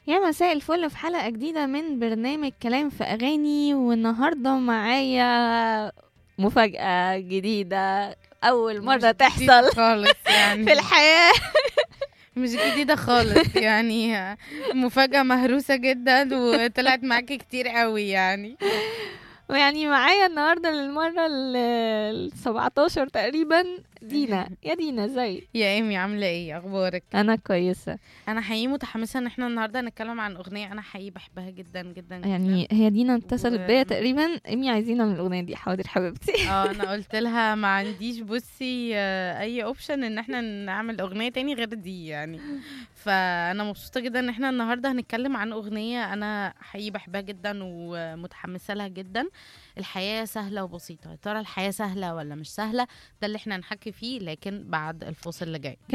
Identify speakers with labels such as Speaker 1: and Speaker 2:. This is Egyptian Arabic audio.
Speaker 1: يا مساء الفل في حلقة جديدة من برنامج كلام في أغاني والنهاردة معايا مفاجأة جديدة أول مرة
Speaker 2: مش جديدة
Speaker 1: تحصل
Speaker 2: خالص يعني
Speaker 1: في الحياة
Speaker 2: مش جديدة خالص يعني مفاجأة مهروسة جدا وطلعت معاكي كتير قوي يعني
Speaker 1: ويعني معايا النهاردة للمرة ال 17 تقريبا دينا يا دينا ازيك
Speaker 2: يا ايمي عاملة ايه اخبارك
Speaker 1: أنا كويسة
Speaker 2: انا حقيقي متحمسة ان احنا النهاردة هنتكلم عن اغنية انا حقيقي بحبها جدا جدا جدا.
Speaker 1: يعني هي دينا اتصلت
Speaker 2: و-
Speaker 1: بيا تقريبا إمي عايزينها من الأغنية دي حاضر حبيبتي
Speaker 2: اه انا قلت لها ما عنديش بصي آه، اي اوبشن ان احنا نعمل اغنية تاني غير دي يعني فانا مبسوطة جدا ان احنا النهاردة هنتكلم عن اغنية انا حقيقي بحبها جدا ومتحمسة لها جدا الحياة سهلة وبسيطة يا ترى الحياة سهلة ولا مش سهلة ده اللي احنا هنحكي فيه لكن بعد الفاصل اللي جاي